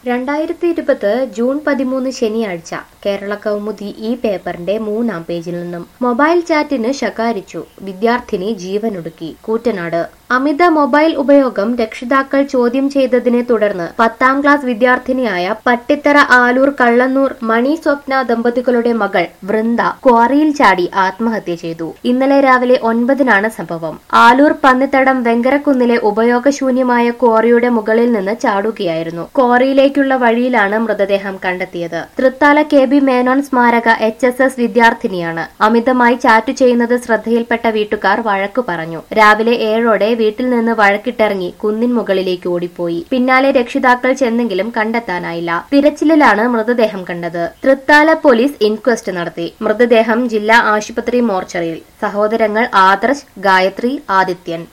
രണ്ടായിരത്തി ഇരുപത് ജൂൺ പതിമൂന്ന് ശനിയാഴ്ച കേരള കൗമുദി ഈ പേപ്പറിന്റെ മൂന്നാം പേജിൽ നിന്നും മൊബൈൽ ചാറ്റിന് ശകാരിച്ചു വിദ്യാർത്ഥിനി ജീവനൊടുക്കി കൂറ്റനാട് അമിത മൊബൈൽ ഉപയോഗം രക്ഷിതാക്കൾ ചോദ്യം ചെയ്തതിനെ തുടർന്ന് പത്താം ക്ലാസ് വിദ്യാർത്ഥിനിയായ പട്ടിത്തറ ആലൂർ കള്ളന്നൂർ മണി സ്വപ്ന ദമ്പതികളുടെ മകൾ വൃന്ദ ക്വാറിയിൽ ചാടി ആത്മഹത്യ ചെയ്തു ഇന്നലെ രാവിലെ ഒൻപതിനാണ് സംഭവം ആലൂർ പന്നിത്തടം വെങ്കരക്കുന്നിലെ ഉപയോഗശൂന്യമായ ക്വാറിയുടെ മുകളിൽ നിന്ന് ചാടുകയായിരുന്നു ക്വാറിയിലേക്കുള്ള വഴിയിലാണ് മൃതദേഹം കണ്ടെത്തിയത് തൃത്താല കെ ബി മേനോൻ സ്മാരക എച്ച് എസ് എസ് വിദ്യാർത്ഥിനിയാണ് അമിതമായി ചാറ്റു ചെയ്യുന്നത് ശ്രദ്ധയിൽപ്പെട്ട വീട്ടുകാർ വഴക്കു പറഞ്ഞു രാവിലെ ഏഴോടെ വീട്ടിൽ നിന്ന് വഴക്കിട്ടിറങ്ങി കുന്നിൻ മുകളിലേക്ക് ഓടിപ്പോയി പിന്നാലെ രക്ഷിതാക്കൾ ചെന്നെങ്കിലും കണ്ടെത്താനായില്ല തിരച്ചിലിലാണ് മൃതദേഹം കണ്ടത് തൃത്താല പോലീസ് ഇൻക്വസ്റ്റ് നടത്തി മൃതദേഹം ജില്ലാ ആശുപത്രി മോർച്ചറിയിൽ സഹോദരങ്ങൾ ആദർശ് ഗായത്രി ആദിത്യൻ